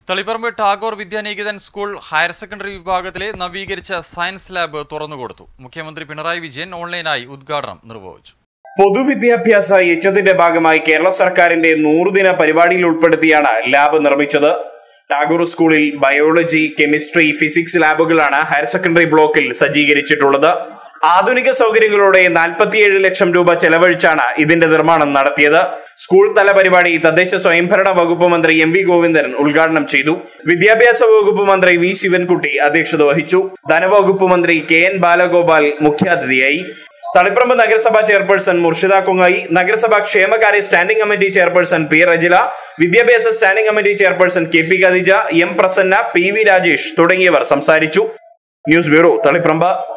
Taliparamba Tagore Vidyaniketan school higher secondary വിഭാഗത്തിലെ നവീകരിച്ച science lab തുറന്നുകൊടുത്തു മുഖ്യമന്ത്രി പിണറായി വിജയൻ ഓൺലൈനായി ഉദ്ഘാടനം നിർവഹിച്ചു പൊതുവിദ്യാഭ്യാസ യജ്ഞത്തിന്റെ ഭാഗമായി കേരള സർക്കാരിന്റെ നൂറുദിന പരിപാടിയിൽ ഉൾപ്പെടുത്തിയാണ് ലാബ് നിർമ്മിച്ചത് ടാഗോർ സ്കൂളിൽ ബയോളജി കെമിസ്ട്രി ഫിസിക്സ് ലാബുകളാണ് ഹയർ സെക്കൻഡറി ബ്ലോക്കിൽ സജ്ജീകരിച്ചിട്ടുള്ളത് ആധുനിക സൗകര്യങ്ങളോടെ നാൽപ്പത്തിയേഴ് ലക്ഷം രൂപ ചെലവഴിച്ചാണ് ഇതിന്റെ നിർമ്മാണം നടത്തിയത് സ്കൂൾ തല പരിപാടി തദ്ദേശ സ്വയംഭരണ വകുപ്പ് മന്ത്രി എം വി ഗോവിന്ദൻ ഉദ്ഘാടനം ചെയ്തു വിദ്യാഭ്യാസ വകുപ്പ് മന്ത്രി വി ശിവൻകുട്ടി അധ്യക്ഷത വഹിച്ചു ധനവകുപ്പ് മന്ത്രി കെ എൻ ബാലഗോപാൽ മുഖ്യാതിഥിയായി തളിപ്പറമ്പ് നഗരസഭാ ചെയർപേഴ്സൺ മുർഷിദ കുങ്ങായി നഗരസഭാ ക്ഷേമകാര്യ standing committee chairperson P Rejila വിദ്യാഭ്യാസ standing committee chairperson K P Khadeeja M Prasanna P V Rajesh തുടങ്ങിയവർ സംസാരിച്ചു ന്യൂസ് ബ്യൂറോ തളിപ്പറമ്പ്